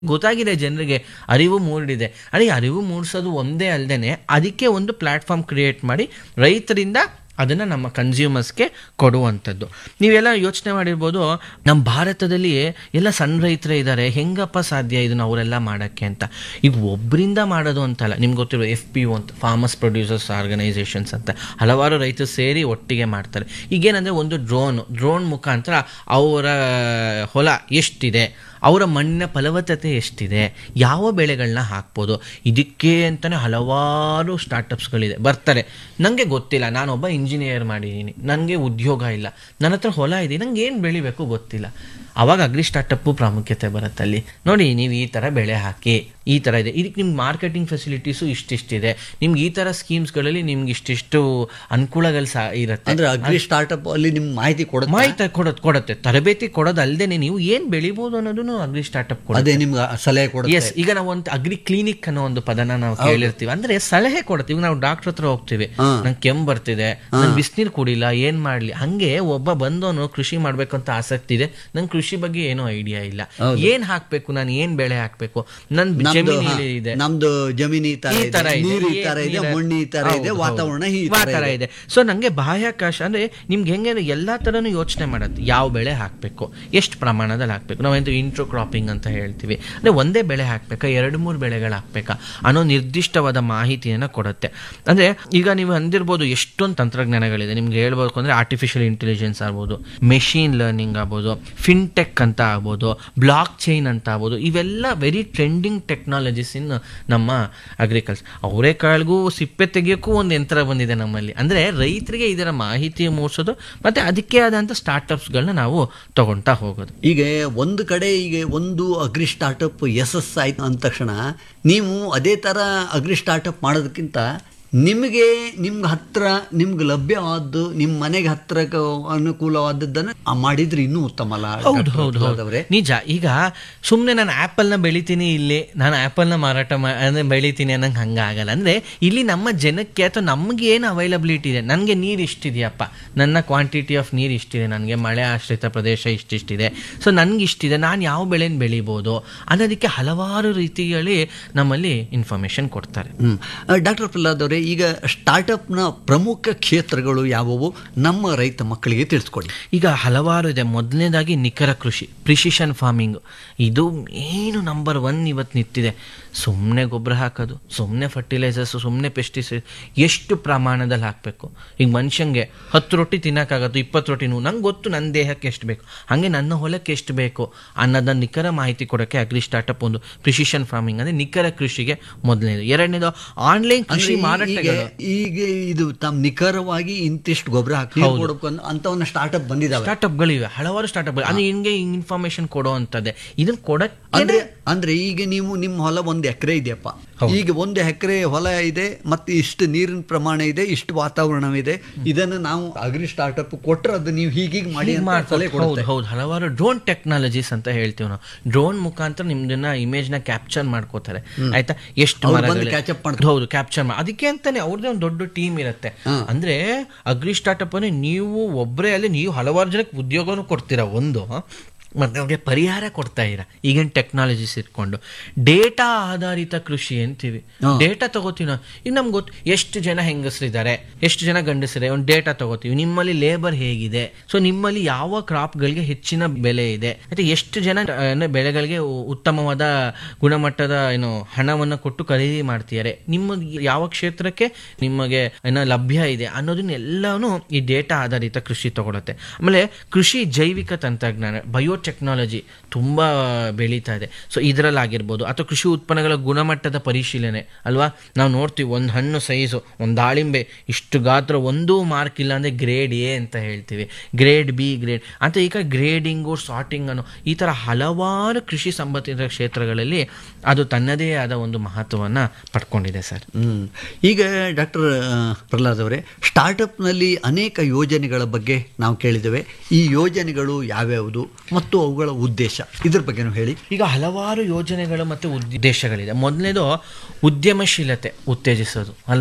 ಗೊತ್ತಾಗಿದೆ ಜನರಿಗೆ ಅರಿವು ಮೂಡಿದೆ ಅದೇ ಅರಿವು ಮೂಡಿಸೋದು ಒಂದೇ ಅಲ್ಲದೆ ಅದಕ್ಕೆ ಒಂದು ಪ್ಲ್ಯಾಟ್ಫಾರ್ಮ್ ಕ್ರಿಯೇಟ್ ಮಾಡಿ ರೈತರಿಂದ ಅದನ್ನು ನಮ್ಮ ಕನ್ಸ್ಯೂಮರ್ಸ್ಗೆ ಕೊಡುವಂಥದ್ದು ನೀವೆಲ್ಲ ಯೋಚನೆ ಮಾಡಿರ್ಬೋದು ನಮ್ಮ ಭಾರತದಲ್ಲಿ ಎಲ್ಲ ಸಣ್ಣ ರೈತರೇ ಇದ್ದಾರೆ ಹೆಂಗಪ್ಪ ಸಾಧ್ಯ ಇದನ್ನು ಅವರೆಲ್ಲ ಮಾಡೋಕ್ಕೆ ಅಂತ ಈಗ ಒಬ್ಬರಿಂದ ಮಾಡೋದು ಅಂತಲ್ಲ ನಿಮ್ಗೆ ಗೊತ್ತಿರೋ ಎಫ್ ಪಿ ಒ ಅಂತ ಫಾರ್ಮರ್ಸ್ ಪ್ರೊಡ್ಯೂಸರ್ಸ್ ಆರ್ಗನೈಸೇಷನ್ಸ್ ಅಂತ ಹಲವಾರು ರೈತರು ಸೇರಿ ಒಟ್ಟಿಗೆ ಮಾಡ್ತಾರೆ ಈಗೇನಂದರೆ ಒಂದು ಡ್ರೋನ್ ಡ್ರೋನ್ ಮುಖಾಂತರ ಅವರ ಹೊಲ ಎಷ್ಟಿದೆ ಅವರ ಮಣ್ಣಿನ ಫಲವತ್ತತೆ ಎಷ್ಟಿದೆ ಯಾವ ಬೆಳೆಗಳನ್ನ ಹಾಕ್ಬೋದು ಇದಕ್ಕೆ ಅಂತಲೇ ಹಲವಾರು ಸ್ಟಾರ್ಟಪ್ಸ್ಗಳಿದೆ ಬರ್ತಾರೆ ನನಗೆ ಗೊತ್ತಿಲ್ಲ ನಾನೊಬ್ಬ ಇಂಜಿನಿಯರ್ ಮಾಡಿದ್ದೀನಿ ನನಗೆ ಉದ್ಯೋಗ ಇಲ್ಲ ನನ್ನ ಹತ್ರ ಹೊಲ ಇದೆ ನಂಗೆ ಏನು ಬೆಳಿಬೇಕು ಗೊತ್ತಿಲ್ಲ ಅವಾಗ ಅಗ್ರಿ ಸ್ಟಾರ್ಟಪ್ಪು ಪ್ರಾಮುಖ್ಯತೆ ಬರುತ್ತೆ ಅಲ್ಲಿ ನೋಡಿ ನೀವು ಈ ಥರ ಬೆಳೆ ಹಾಕಿ ಈ ಥರ ಇದೆ ಇದಕ್ಕೆ ನಿಮ್ಗೆ ಮಾರ್ಕೆಟಿಂಗ್ ಫೆಸಿಲಿಟೀಸು ಇಷ್ಟಿಷ್ಟಿದೆ ನಿಮ್ಗೆ ಈ ಥರ ಸ್ಕೀಮ್ಸ್ಗಳಲ್ಲಿ ನಿಮ್ಗೆ ಇಷ್ಟಿಷ್ಟು ಅನುಕೂಲಗಳು ಸಹ ಇರುತ್ತೆ ಅಂದ್ರೆ ಅಗ್ರಿ ಸ್ಟಾರ್ಟ್ಅಪ್ ಅಲ್ಲಿ ನಿಮ್ ಮಾಹಿತಿ ಕೊಡುತ್ತೆ ಮಾಹಿತಿ ಕೊಡೋದು ಕೊಡುತ್ತೆ ತರಬೇತಿ ಕೊಡೋದಲ್ದೇ ನೀವು ಏನು ಬೆಳಿಬೋದು ಅನ್ನೋದನ್ನು ಅಗ್ರಿ ಸ್ಟಾರ್ಟಪ್ ಕೊಡುತ್ತೆ ಅದೇ ನಿಮ್ಗೆ ಸಲಹೆ ಕೊಡುತ್ತೆ ಎಸ್ ಈಗ ನಾವು ಒಂದು ಅಗ್ರಿ ಕ್ಲಿನಿಕ್ ಅನ್ನೋ ಒಂದು ಪದನ ನಾವು ಕೇಳಿರ್ತೀವಿ ಅಂದ್ರೆ ಸಲಹೆ ಕೊಡುತ್ತೆ ಈಗ ನಾವು ಡಾಕ್ಟರ್ ಹತ್ರ ಹೋಗ್ತೀವಿ ನಂಗೆ ಕೆಮ್ಮು ಬರ್ತಿದೆ ನನ್ ಬಿಸಿನೀರು ಕುಡಿಲ್ಲ ಏನ್ ಮಾಡ್ಲಿ ಹಂಗೆ ಒಬ್ಬ ಬಂದವನು ಕೃಷಿ ಮಾಡ್ಬೇಕು ಅಂತ ಆಸಕ್ತಿ ಇದೆ ನಂಗೆ ಕೃಷಿ ಬಗ್ಗೆ ಏನೋ ಐಡಿಯಾ ಇಲ್ಲ ಏನ್ ಹಾಕ್ಬೇಕು ನಾನು ಏನ್ ಬೆಳೆ ಹಾಕ್ಬೇಕು ನನ್ ಜಮೀನು ಇದೆ ನಮ್ದು ಜಮೀನು ಈ ತರ ಈ ತರ ಇದೆ ಇದೆ, ನೀರು ಈ ಈ ತರ ಇದೆ ನೀರ- ಮಣ್ಣು ಈ ತರ ಇದೆ ಹೌದು, ವಾತಾವರಣ ಈ ಹೌದು. ತರ ವಾತಾವರಣ ಇದೆ ಇದೆ ಸೊ ನಂಗೆ ಬಾಹ್ಯಾಕಾಶ ಅಂದ್ರೆ ನಿಮ್ಗೆ ಹೆಂಗೆ ಅಂದ್ರೆ ಎಲ್ಲಾ ತರನು ಯೋಚನೆ ಮಾಡತ್ತೆ ಯಾವ ಬೆಳೆ ಹಾಕ್ಬೇಕು ಎಷ್ಟು ಪ್ರಮಾಣದಲ್ಲಿ ಹಾಕ್ಬೇಕು ನಾವೆಂದು ಇಂಟ್ರೋ ಕ್ರಾಪಿಂಗ್ ಅಂತ ಹೇಳ್ತೀವಿ ಅಂದ್ರೆ ಒಂದೇ ಬೆಳೆ ಹಾಕ್ಬೇಕಾ ಎರಡು ಮೂರು ಬೆಳೆಗಳು ಹಾಕ್ಬೇಕಾ ಅನ್ನೋ ನಿರ್ದಿಷ್ಟವಾದ ಮಾಹಿತಿಯನ್ನು ಕೊಡುತ್ತೆ ಅಂದ್ರೆ ಈಗ ನೀವು ಅಂದಿರ್ಬೋದು ಎಷ್ಟೊಂದು ತಂತ್ರಜ್ಞಾನಗಳಿದೆ ನಿಮ್ಗೆ ಹೇಳ್ಬೇಕು ಅಂದ್ರೆ ಆರ್ಟಿಫಿಷಿಯಲ್ ಇಂಟೆಲಿಜೆನ್ಸ್ ಆಗ್ಬೋದು ಮೆಷಿನ್ ಲರ್ನಿಂಗ್ ಆಗ್ಬೋದು ಫಿನ್ಟೆಕ್ ಅಂತ ಆಗ್ಬೋದು ಬ್ಲಾಕ್ ಚೈನ್ ಅಂತ ಆಗ್ಬೋದು ಇವೆಲ್ಲ ವೆರಿ ಟ್ರೆಂಡಿಂಗ್ ಟೆಕ್ನಾಲಜೀಸ್ ಇನ್ ನಮ್ಮ ಅಗ್ರಿಕಲ್ಚರ್ ಅವರೇಕಾಳಿಗೂ ಸಿಪ್ಪೆ ತೆಗಿಯೋಕ್ಕೂ ಒಂದು ಯಂತ್ರ ಬಂದಿದೆ ನಮ್ಮಲ್ಲಿ ಅಂದರೆ ರೈತರಿಗೆ ಇದರ ಮಾಹಿತಿ ಮೂಡಿಸೋದು ಮತ್ತು ಅದಕ್ಕೆ ಆದಂಥ ಸ್ಟಾರ್ಟಪ್ಸ್ಗಳನ್ನ ನಾವು ತಗೊಳ್ತಾ ಹೋಗೋದು ಈಗ ಒಂದು ಕಡೆ ಈಗ ಒಂದು ಅಗ್ರಿ ಸ್ಟಾರ್ಟಪ್ ಯಶಸ್ ಆಯ್ತು ಅಂದ ತಕ್ಷಣ ನೀವು ಅದೇ ತರ ಅಗ್ರಿ ಸ್ಟಾರ್ಟಪ್ ಮಾಡೋದಕ್ಕಿಂತ ನಿಮಗೆ ನಿಮ್ಗೆ ಹತ್ರ ನಿಮ್ಗೆ ಲಭ್ಯವಾದ್ದು ನಿಮ್ಮ ಮನೆಗೆ ಹತ್ರಕ್ಕೆ ಅನುಕೂಲವಾದದ್ದನ್ನು ಮಾಡಿದ್ರೆ ಇನ್ನೂ ಉತ್ತಮ ಅಲ್ಲ ಹೌದು ಡಾಕ್ಟರ್ ಹೌದು ಪ್ರಹ್ಲಾದ್ ಹೌದು ಅವರೇ? ನಿಜ ಈಗ ಸುಮ್ಮನೆ ನಾನು ಆ್ಯಪಲ್ನ ಬೆಳಿತೀನಿ ಇಲ್ಲಿ ನಾನು ಆ್ಯಪಲ್ನ ಮಾರಾಟ ಮಾ ಅಂದರೆ ಬೆಳಿತೀನಿ ಅನ್ನಂಗೆ ಹಂಗೆ ಆಗಲ್ಲ ಅಂದರೆ ಇಲ್ಲಿ ನಮ್ಮ ಜನಕ್ಕೆ ಅಥವಾ ನಮಗೆ ಏನು ಅವೈಲಬಿಲಿಟಿ ಇದೆ ನನಗೆ ನೀರು ಇಷ್ಟಿದೆಯಪ್ಪ ನನ್ನ ಕ್ವಾಂಟಿಟಿ ಆಫ್ ನೀರು ಇಷ್ಟಿದೆ ನನಗೆ ಮಳೆ ಆಶ್ರಿತ ಪ್ರದೇಶ ಇಷ್ಟಿಷ್ಟಿದೆ ಸೊ ನನಗೆ ಇಷ್ಟಿದೆ ನಾನು ಯಾವ ಬೆಳೆನ ಬೆಳಿಬೋದು ಅನ್ನೋದಕ್ಕೆ ಹಲವಾರು ರೀತಿಯಲ್ಲಿ ನಮ್ಮಲ್ಲಿ ಇನ್ಫಾರ್ಮೇಷನ್ ಕೊಡ್ತಾರೆ ಹ್ಮ್ ಡಾಕ್ಟರ್ ಪ್ರಹ್ಲಾದ್ ಅವರೇ ಈಗ ಸ್ಟಾರ್ಟಪ್ನ ಪ್ರಮುಖ ಕ್ಷೇತ್ರಗಳು ಯಾವುವು ನಮ್ಮ ರೈತ ಮಕ್ಕಳಿಗೆ ತಿಳಿಸ್ಕೊಡಿ ಈಗ ಹಲವಾರು ಇದೆ ಮೊದಲನೇದಾಗಿ ನಿಖರ ಕೃಷಿ ಪ್ರಿಸಿಷನ್ ಫಾರ್ಮಿಂಗ್ ಇದು ಏನು ನಂಬರ್ ಒನ್ ಇವತ್ತು ನಿಂತಿದೆ ಸುಮ್ಮನೆ ಗೊಬ್ಬರ ಹಾಕೋದು ಸುಮ್ಮನೆ ಫರ್ಟಿಲೈಸರ್ಸು ಸುಮ್ಮನೆ ಪೆಸ್ಟಿಸೈಡ್ ಎಷ್ಟು ಪ್ರಮಾಣದಲ್ಲಿ ಹಾಕಬೇಕು ಈಗ ಮನುಷ್ಯಂಗೆ ಹತ್ತು ರೊಟ್ಟಿ ತಿನ್ನೋಕ್ಕಾಗತ್ತು ಇಪ್ಪತ್ತು ರೊಟ್ಟಿನೂ ನಂಗೆ ಗೊತ್ತು ನನ್ನ ದೇಹಕ್ಕೆ ಎಷ್ಟು ಬೇಕು ಹಾಗೆ ನನ್ನ ಹೊಲಕ್ಕೆ ಎಷ್ಟು ಬೇಕು ಅನ್ನೋದನ್ನ ನಿಖರ ಮಾಹಿತಿ ಕೊಡೋಕ್ಕೆ ಅಗ್ರಿ ಸ್ಟಾರ್ಟಪ್ ಒಂದು ಪ್ರಿಸಿಷನ್ ಫಾರ್ಮಿಂಗ್ ಅಂದರೆ ನಿಖರ ಕೃಷಿಗೆ ಮೊದಲನೇದು ಎರಡನೇದು ಆನ್ಲೈನ್ ಕೃಷಿ ಅಂದ್ರೆ ಮಾರಾಟಗಳು ಈಗ ಈಗ ಇದು ತಮ್ಮ ನಿಖರವಾಗಿ ಇಂತಿಷ್ಟು ಗೊಬ್ಬರ ಹಾಕಿ ಕೊಡಬೇಕು ಅನ್ನೋ ಅಂತವನ್ನ ಸ್ಟಾರ್ಟಪ್ ಬಂದಿದಾವೆ ಸ್ಟಾರ್ಟಪ್ಗಳಿವೆ ಹಲವಾರು ಸ್ಟಾರ್ಟಪ್ ಅದು ಹಿಂಗೆ ಇನ್ಫಾರ್ಮೇಶನ್ ಕೊಡೋ ಅಂಥದ್ದೇ ಇದನ್ನ ಕೊಡಕ್ಕೆ ಅಂದ್ರೆ ಅಂದ್ರೆ ಈಗ ನೀವು ನಿಮ್ಮ ಹೊಲ ಒಂದು ಎಕರೆ ಇದೆಯಪ್ಪ ಈಗ ಒಂದು ಎಕರೆ ಹೊಲ ಇದೆ ಮತ್ತೆ ಇಷ್ಟು ನೀರಿನ ಪ್ರಮಾಣ ಇದೆ ಇಷ್ಟು ವಾತಾವರಣವಿದೆ ಇದನ್ನು ನಾವು ಅಗ್ರಿ ಸ್ಟಾರ್ಟಪ್ ಕೊಟ್ರೆ ಅದು ನೀವು ಹೀಗೀಗ ಮಾಡಿ ಅಂತ ಸಲಹೆ ಹೌದು ಕೊಡುತ್ತೆ ಹೌದು ಹಲವಾರು ಡ್ರೋನ್ ಟೆಕ್ನಾಲಜೀಸ್ ಅಂತ ಹೇಳ್ತೀವಿ ನಾವು ಡ್ರೋನ್ ಮುಖಾಂತರ ನಿಮ್ದನ್ನ ಇಮೇಜ್ ನ ಕ್ಯಾಪ್ಚರ್ ಮಾಡ್ಕೋತಾರೆ ಆಯ್ತಾ ಎಷ್ಟು ಅವ್ರು ಬಂದು ಮರಗಳಿವೆ. catch up ಮಾಡ್ತಾರೆ. ಹೌದು ಕ್ಯಾಪ್ಚರ್ ಮಾಡಿ ಅದಕ್ಕೆ ಅಂತಾನೆ ಅವ್ರದೇ ಒಂದು ದೊಡ್ಡ ಟೀಮ್ ಇರುತ್ತೆ ಅಂದ್ರೆ ಅಗ್ರಿ ಸ್ಟಾರ್ಟಪ್ ಅಂದ್ರೆ ನೀವು ಒಬ್ಬರೇ ಅಲ್ಲಿ ನೀವು ಹಲವಾರು ಜನಕ್ಕೆ ಉದ್ಯೋಗನೂ ಕೊಡ್ತೀರಾ ಒಂದು ಮತ್ತೆ ಅವ್ರಿಗೆ ಪರಿಹಾರ ಕೊಡ್ತಾ ಇರ ಈಗಿನ ಟೆಕ್ನಾಲಜೀಸ್ ಇಟ್ಕೊಂಡು ಡೇಟಾ ಆಧಾರಿತ ಕೃಷಿ ಅಂತೀವಿ ಡೇಟಾ ತಗೋತೀವಿ ನಾವು ಈಗ ನಮ್ಗೆ ಗೊತ್ತು ಎಷ್ಟು ಜನ ಹೆಂಗಸರಿದ್ದಾರೆ ಎಷ್ಟು ಜನ ಗಂಡಸರಿದ್ದಾರೆ ಒಂದು ಡೇಟಾ ತಗೋತೀವಿ ನಿಮ್ಮಲ್ಲಿ ಲೇಬರ್ ಹೇಗಿದೆ ಸೊ ನಿಮ್ಮಲ್ಲಿ ಯಾವ ಕ್ರಾಪ್ಗಳಿಗೆ ಹೆಚ್ಚಿನ ಬೆಲೆ ಇದೆ ಮತ್ತೆ ಎಷ್ಟು ಜನ ಆ, ಅಂದ್ರೆ ಬೆಳೆಗಳಿಗೆ ಉ- ಉತ್ತಮವಾದ ಗುಣಮಟ್ಟದ ಏನು ಹಣವನ್ನು ಕೊಟ್ಟು ಖರೀದಿ ಮಾಡ್ತಿದ್ದಾರೆ ನಿಮ್ಮ ಯಾವ ಕ್ಷೇತ್ರಕ್ಕೆ ನಿಮಗೆ ಏನೋ ಲಭ್ಯ ಇದೆ ಅನ್ನೋದನ್ನೆಲ್ಲನೂ ಈ ಡೇಟಾ ಆಧಾರಿತ ಕೃಷಿ ತಗೊಳುತ್ತೆ ಆಮೇಲೆ ಕೃಷಿ ಜೈವಿಕ ತಂತ್ರಜ್ಞಾನ ಬಯೋಟೆಕ್ನಾಲಜಿ ತುಂಬ ಬೆಳೀತಾ ಇದೆ ಸೊ ಇದರಲ್ಲಾಗಿರ್ಬೋದು ಅಥವಾ ಕೃಷಿ ಉತ್ಪನ್ನಗಳ ಗುಣಮಟ್ಟದ ಪರಿಶೀಲನೆ ಅಲ್ವಾ ನಾವು ನೋಡ್ತೀವಿ ಒಂದು ಹಣ್ಣು ಸೈಜು ಒಂದು ದಾಳಿಂಬೆ ಇಷ್ಟು ಗಾತ್ರ ಒಂದೂ ಮಾರ್ಕ್ ಇಲ್ಲ ಅಂದರೆ ಗ್ರೇಡ್ ಎ ಅಂತ ಹೇಳ್ತೀವಿ ಗ್ರೇಡ್ ಬಿ ಗ್ರೇಡ್ ಅಂತ ಈಗ ಗ್ರೇಡಿಂಗು ಸಾರ್ಟಿಂಗ್ ಅನ್ನೋ ಈ ಥರ ಹಲವಾರು ಕೃಷಿ ಸಂಬಂಧಿತ ಕ್ಷೇತ್ರಗಳಲ್ಲಿ ಅದು ತನ್ನದೇ ಆದ ಒಂದು ಮಹತ್ವವನ್ನು ಪಡ್ಕೊಂಡಿದೆ ಸರ್ ಹ್ಮ್ ಈಗ ಡಾಕ್ಟರ್ ಪ್ರಹ್ಲಾದ್ ಅವರೇ ಸ್ಟಾರ್ಟಪ್ನಲ್ಲಿ ಅನೇಕ ಯೋಜನೆಗಳ ಬಗ್ಗೆ ನಾವು ಕೇಳಿದ್ದೇವೆ ಈ ಯೋಜನೆಗಳು ಯಾವ್ಯಾವುದು ಮತ್ತು ಅವುಗಳ ಉದ್ದೇಶ ಇದ್ರ ಬಗ್ಗೆನೂ ಹೇಳಿ ಈಗ ಹಲವಾರು ಯೋಜನೆಗಳು ಮತ್ತು ಉದ್ದೇಶಗಳಿದೆ ಮೊದಲನೇದು ಉದ್ಯಮಶೀಲತೆ ಉತ್ತೇಜಿಸೋದು ಅಲ್ವಾ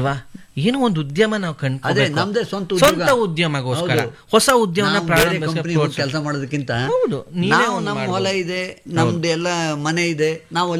ಏನೋ ಒಂದು ಉದ್ಯಮ ನಾವು ಅದೇ ಕಂಡ್ಕೋಬೇಕು ನಮ್ದೇ ಸ್ವಂತ ಸ್ವಂತ ಉದ್ಯೋಗ. ಉದ್ಯಮಗೋಸ್ಕರ ಹೌದು. ಹೊಸ ಉದ್ಯಮನ ನಾವು ಬೇರೆ ಪ್ರಾರಂಭಿಸಕ್ಕೆ company ಪ್ರೋತ್ಸಾಹ- ಕೆಲಸ ಮಾಡೋದಕ್ಕಿಂತ ಹೌದು, ನೀವೇ ನಾವು ಒಂದು ನಮ್ಮ ಮಾಡ್ಬೋದು. ಹೊಲ ಇದೆ ನಮ್ದು ಎಲ್ಲ ಮನೆ ಇದೆ ನಾವು